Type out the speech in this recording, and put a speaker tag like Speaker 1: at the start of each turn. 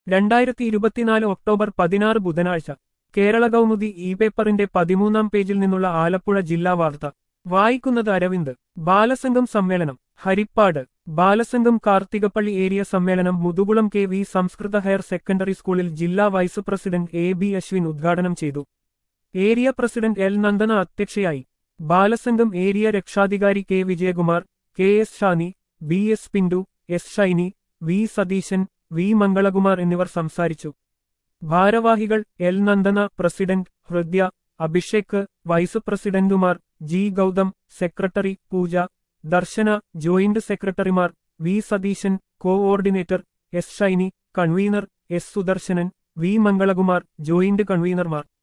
Speaker 1: രണ്ടായിരത്തി ഇരുപത്തിനാല് ഒക്ടോബർ പതിനാറ് ബുധനാഴ്ച കേരള കൗമുദി ഇ പേപ്പറിന്റെ പതിമൂന്നാം പേജിൽ നിന്നുള്ള ആലപ്പുഴ ജില്ലാ വാർത്ത വായിക്കുന്നത് അരവിന്ദ് ബാലസംഘം സമ്മേളനം ഹരിപ്പാട് ബാലസംഘം കാർത്തികപ്പള്ളി ഏരിയ സമ്മേളനം മുതുകുളം കെ വി സംസ്കൃത ഹയർ സെക്കൻഡറി സ്കൂളിൽ ജില്ലാ vice president A B Ashwin ഉദ്ഘാടനം ചെയ്തു ഏരിയ പ്രസിഡന്റ് എൽ നന്ദന അധ്യക്ഷയായി ബാലസംഘം ഏരിയ രക്ഷാധികാരി K Vijayakumar K S Shani B S Pintu S Shaini V Satheesan V Mangalakumar എന്നിവർ സംസാരിച്ചു ഭാരവാഹികൾ L Nandana president Hridya Abhishek vice പ്രസിഡന്റുമാർ G Gautham secretary Pooja Darshana joint സെക്രട്ടറിമാർ V Satheesan coordinator S Shaini convener S Sudarsanan V Mangalakumar joint കൺവീനർമാർ